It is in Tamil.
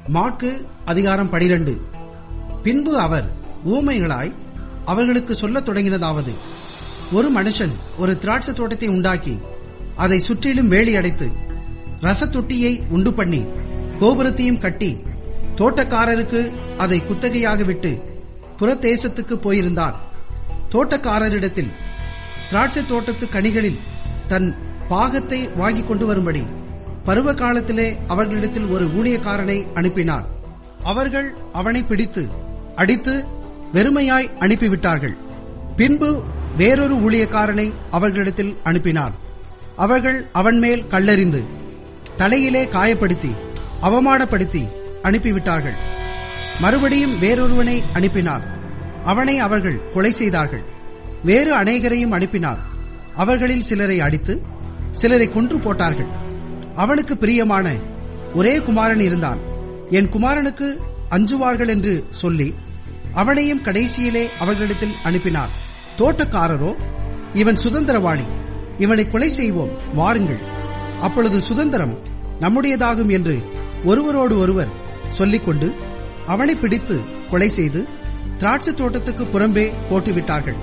மாற்கு அதிகாரம் பனிரெண்டு பின்பு அவர் ஊமைகளாய் அவர்களுக்கு சொல்லத் தொடங்கினதாவது ஒரு மனுஷன் ஒரு திராட்சை தோட்டத்தை உண்டாக்கி அதை சுற்றிலும் வேலி அடைத்து ரசத்தொட்டியை உண்டு பண்ணி கோபுரத்தையும் கட்டி தோட்டக்காரருக்கு அதை குத்தகையாக விட்டு புறதேசத்துக்கு போயிருந்தார் தோட்டக்காரரிடத்தில் திராட்சை தோட்டத்து கனிகளில் தன் பாகத்தை வாங்கிக் கொண்டு வரும்படி பருவ காலத்திலே அவர்களிடத்தில் ஒரு ஊழியக்காரனை அனுப்பினார் அவர்கள் அவனை பிடித்து அடித்து வெறுமையாய் அனுப்பிவிட்டார்கள் பின்பு வேறொரு ஊழியக்காரனை அவர்களிடத்தில் அனுப்பினார் அவர்கள் அவன் மேல் கல்லெறிந்து தலையிலே காயப்படுத்தி அவமானப்படுத்தி அனுப்பிவிட்டார்கள் மறுபடியும் வேறொருவனை அனுப்பினார் அவனை அவர்கள் கொலை செய்தார்கள் வேறு அநேகரையும் அனுப்பினார் அவர்களில் சிலரை அடித்து சிலரை கொன்று போட்டார்கள் அவனுக்கு பிரியமான ஒரே குமாரன் இருந்தான் என் குமாரனுக்கு அஞ்சுவார்கள் என்று சொல்லி அவனையும் கடைசியிலே அவர்களிடத்தில் அனுப்பினார் தோட்டக்காரரோ இவன் சுதந்திரவாளி இவனை கொலை செய்வோம் வாருங்கள் அப்பொழுது சுதந்திரம் நம்முடையதாகும் என்று ஒருவரோடு ஒருவர் சொல்லிக்கொண்டு அவனை பிடித்து கொலை செய்து திராட்சை தோட்டத்துக்கு புறம்பே போட்டுவிட்டார்கள்